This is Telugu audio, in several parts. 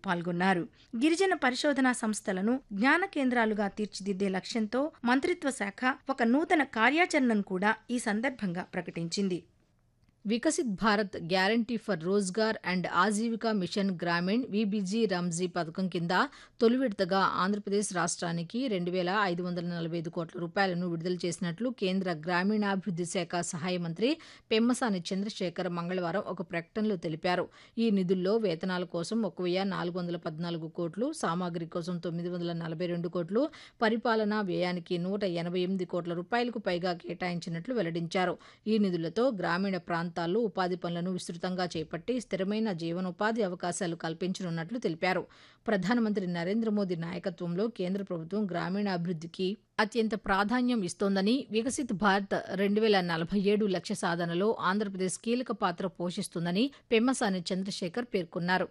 పాల్గొన్నారు గిరిజన పరిశోధనా సంస్థలను జ్ఞాన కేంద్రాలుగా తీర్చిదిద్దే లక్ష్యంతో మంత్రిత్వ శాఖ ఒక నూతన కార్యాచరణను కూడా ఈ సందర్భంగా ప్రకటించింది Viksit Bharat guarantee for Rozgar and Ajeevika mission Gramin VBG Ramji పథకం కింద తొలి విడతగా ఆంధ్రప్రదేశ్ రాష్ట్రానికి రెండు వేల ఐదు వందల నలభై ఐదు కోట్ల రూపాయలను విడుదల చేసినట్లు కేంద్ర గ్రామీణాభివృద్ధి శాఖ సహాయ మంత్రి పెమ్మసాని చంద్రశేఖర్ మంగళవారం ఒక ప్రకటనలో తెలిపారు ఈ నిధుల్లో వేతనాల కోసం ఒక వెయ్యి నాలుగు వందల పద్నాలుగు కోట్లు సామాగ్రి కోసం తొమ్మిది వందల నలభై రెండు కోట్లు పరిపాలనా వ్యయానికి నూట ఎనభై ఎనిమిది కోట్ల రూపాయలకు పైగా కేటాయించినట్లు వెల్లడించారు ఈ నిధులతో గ్రామీణ ప్రాంతాల్లో ఉపాధి పనులను విస్తృతంగా చేపట్టి స్థిరమైన జీవనోపాధి అవకాశాలు కల్పించనున్నట్లు తెలిపారు ప్రధానమంత్రి నరేంద్ర మోదీ నాయకత్వంలో కేంద్ర ప్రభుత్వం గ్రామీణాభివృద్ధికి అత్యంత ప్రాధాన్యం ఇస్తోందని వికసిత్ భారత్ రెండు వేల నలభై ఏడు లక్ష్య సాధనలో ఆంధ్రప్రదేశ్ కీలక పాత్ర పోషిస్తుందని పెమ్మసాని చంద్రశేఖర్ పేర్కొన్నారు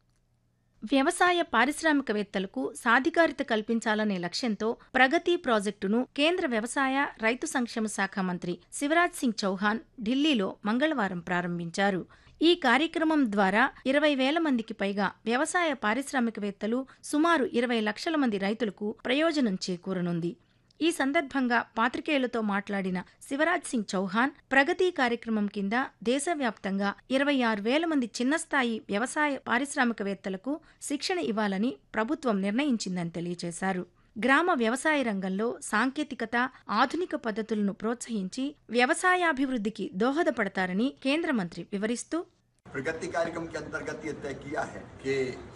వ్యవసాయ పారిశ్రామికవేత్తలకు సాధికారిత కల్పించాలనే లక్ష్యంతో ప్రగతి ప్రాజెక్టును కేంద్ర వ్యవసాయ రైతు సంక్షేమ శాఖ మంత్రి శివరాజ్ సింగ్ చౌహాన్ ఢిల్లీలో మంగళవారం ప్రారంభించారు ఈ కార్యక్రమం ద్వారా ఇరవై వేల మందికి పైగా వ్యవసాయ పారిశ్రామికవేత్తలు సుమారు ఇరవై లక్షల మంది రైతులకు ప్రయోజనం చేకూరనుంది ఈ సందర్భంగా పాత్రికేయులతో మాట్లాడిన శివరాజ్ సింగ్ చౌహాన్ ప్రగతి కార్యక్రమం కింద దేశవ్యాప్తంగా ఇరవై ఆరు వేల మంది చిన్నస్థాయి వ్యవసాయ పారిశ్రామికవేత్తలకు శిక్షణ ఇవ్వాలని ప్రభుత్వం నిర్ణయించిందని తెలియజేశారు గ్రామ వ్యవసాయ రంగంలో సాంకేతికత ఆధునిక పద్ధతులను ప్రోత్సహించి వ్యవసాయాభివృద్ధికి దోహదపడతారని కేంద్ర మంత్రి వివరిస్తూ प्रगति कार्यक्रम के अंतर्गत ये तय किया है कि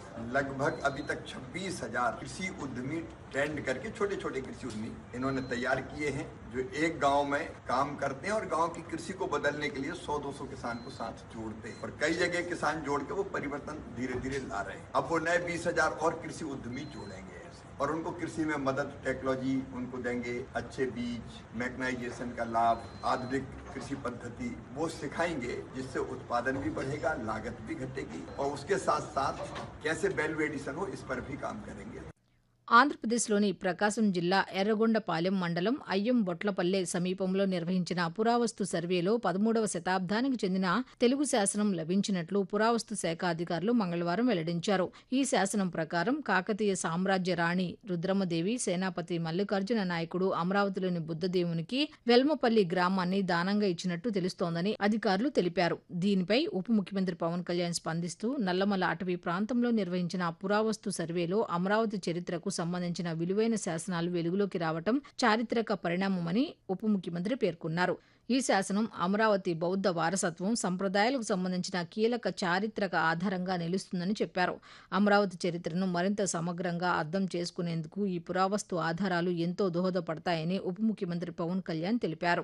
लगभग अभी तक छब्बीस हजार कृषि उद्यमी ट्रेंड करके छोटे छोटे कृषि उद्यमी इन्होंने तैयार किए हैं जो एक गांव में काम करते हैं और गांव की कृषि को बदलने के लिए 100-200 किसान को साथ जोड़ते हैं और कई जगह किसान जोड़ के वो परिवर्तन धीरे धीरे ला रहे हैं अब वो नए बीस हजार और कृषि उद्यमी जोड़ेंगे ऐसे और उनको कृषि में मदद टेक्नोलॉजी उनको देंगे अच्छे बीज मैकनाइजेशन का लाभ आधुनिक कृषि पद्धति वो सिखाएंगे जिससे उत्पादन भी बढ़ेगा लागत भी घटेगी और उसके साथ साथ कैसे वैल्यू एडिशन हो इस पर भी काम करेंगे ఆంధ్రప్రదేశ్లోని ప్రకాశం జిల్లా ఎర్రగొండపాలెం మండలం అయ్యం బొట్లపల్లె సమీపంలో నిర్వహించిన పురావస్తు సర్వేలో పదమూడవ శతాబ్దానికి చెందిన తెలుగు శాసనం లభించినట్లు పురావస్తు శాఖ అధికారులు మంగళవారం వెల్లడించారు ఈ శాసనం ప్రకారం కాకతీయ సామ్రాజ్య రాణి రుద్రమదేవి సేనాపతి మల్లికార్జున నాయకుడు అమరావతిలోని బుద్ధదేవునికి వెల్మపల్లి గ్రామాన్ని దానంగా ఇచ్చినట్టు తెలుస్తోందని అధికారులు తెలిపారు దీనిపై ఉప ముఖ్యమంత్రి పవన్ కళ్యాణ్ స్పందిస్తూ నల్లమల అటవీ ప్రాంతంలో నిర్వహించిన పురావస్తు సర్వేలో అమరావతి చరిత్రకు సంబంధించిన విలువైన శాసనాలు వెలుగులోకి రావటం చారిత్రక పరిణామమని ఉప ముఖ్యమంత్రి పేర్కొన్నారు ఈ శాసనం అమరావతి బౌద్ధ వారసత్వం సంప్రదాయాలకు సంబంధించిన కీలక చారిత్రక ఆధారంగా నిలుస్తుందని చెప్పారు అమరావతి చరిత్రను మరింత సమగ్రంగా అర్థం చేసుకునేందుకు ఈ పురావస్తు ఆధారాలు ఎంతో దోహదపడతాయని ఉప ముఖ్యమంత్రి పవన్ కళ్యాణ్ తెలిపారు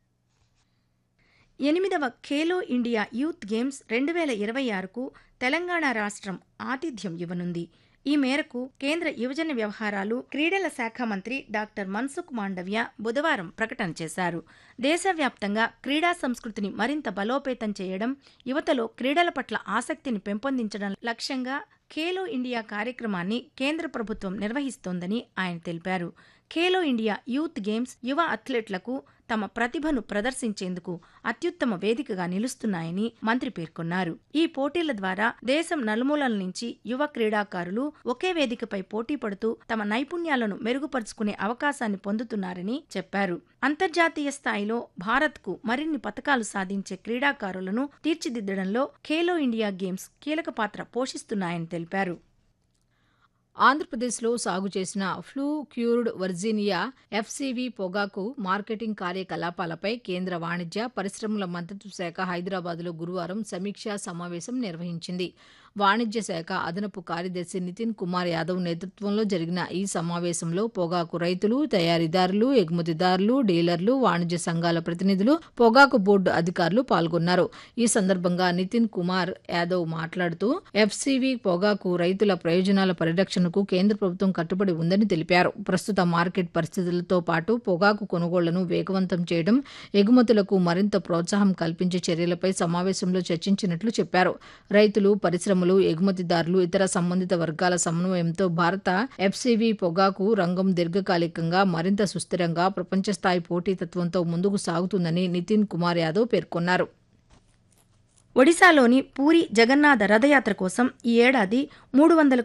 ఎనిమిదవ ఖేలో ఇండియా యూత్ గేమ్స్ రెండు వేల ఇరవై ఆరుకు తెలంగాణ రాష్ట్రం ఆతిథ్యం ఇవ్వనుంది ఈ మేరకు కేంద్ర యువజన వ్యవహారాలు క్రీడల శాఖ మంత్రి డాక్టర్ మన్సుఖ్ మాండవ్య బుధవారం ప్రకటన చేశారు దేశవ్యాప్తంగా క్రీడా సంస్కృతిని మరింత బలోపేతం చేయడం యువతలో క్రీడల పట్ల ఆసక్తిని పెంపొందించడం లక్ష్యంగా ఖేలో ఇండియా కార్యక్రమాన్ని కేంద్ర ప్రభుత్వం నిర్వహిస్తోందని ఆయన తెలిపారు ఖేలో ఇండియా యూత్ గేమ్స్ యువ అథ్లెట్లకు తమ ప్రతిభను ప్రదర్శించేందుకు అత్యుత్తమ వేదికగా నిలుస్తున్నాయని మంత్రి పేర్కొన్నారు ఈ పోటీల ద్వారా దేశం నలుమూలల నుంచి యువ క్రీడాకారులు ఒకే వేదికపై పోటీ పడుతూ తమ నైపుణ్యాలను మెరుగుపరుచుకునే అవకాశాన్ని పొందుతున్నారని చెప్పారు అంతర్జాతీయ స్థాయిలో భారత్కు మరిన్ని పతకాలు సాధించే క్రీడాకారులను తీర్చిదిద్దడంలో ఖేలో ఇండియా గేమ్స్ కీలక పాత్ర పోషిస్తున్నాయని తెలిపారు ఆంధ్రప్రదేశ్లో సాగు చేసిన ఫ్లూ క్యూర్డ్ వర్జీనియా ఎఫ్సీవీ పొగాకు మార్కెటింగ్ కార్యకలాపాలపై కేంద్ర వాణిజ్య పరిశ్రమల మంత్రిత్వ శాఖ హైదరాబాద్లో గురువారం సమీక్షా సమావేశం నిర్వహించింది వాణిజ్య శాఖ అదనపు కార్యదర్శి నితిన్ కుమార్ యాదవ్ నేతృత్వంలో జరిగిన ఈ సమావేశంలో పొగాకు రైతులు తయారీదారులు ఎగుమతిదారులు డీలర్లు వాణిజ్య సంఘాల ప్రతినిధులు పొగాకు బోర్డు అధికారులు పాల్గొన్నారు ఈ సందర్భంగా నితిన్ కుమార్ యాదవ్ మాట్లాడుతూ ఎఫ్సీవీ పొగాకు రైతుల ప్రయోజనాల పరిరక్షణకు కేంద్ర ప్రభుత్వం కట్టుబడి ఉందని తెలిపారు ప్రస్తుత మార్కెట్ పరిస్థితులతో పాటు పొగాకు కొనుగోళ్లను వేగవంతం చేయడం ఎగుమతులకు మరింత ప్రోత్సాహం కల్పించే చర్యలపై సమావేశంలో చర్చించినట్లు చెప్పారు రైతులు పరిశ్రమలు ఎగుమతిదారులు ఇతర సంబంధిత వర్గాల సమన్వయంతో భారత ఎఫ్సీవీ పొగాకు రంగం దీర్ఘకాలికంగా మరింత సుస్థిరంగా ప్రపంచ స్థాయి పోటీతత్వంతో ముందుకు సాగుతుందని నితిన్ కుమార్ యాదవ్ పేర్కొన్నారు ఒడిశాలోని పూరి జగన్నాథ రథయాత్ర కోసం ఈ ఏడాది మూడు వందల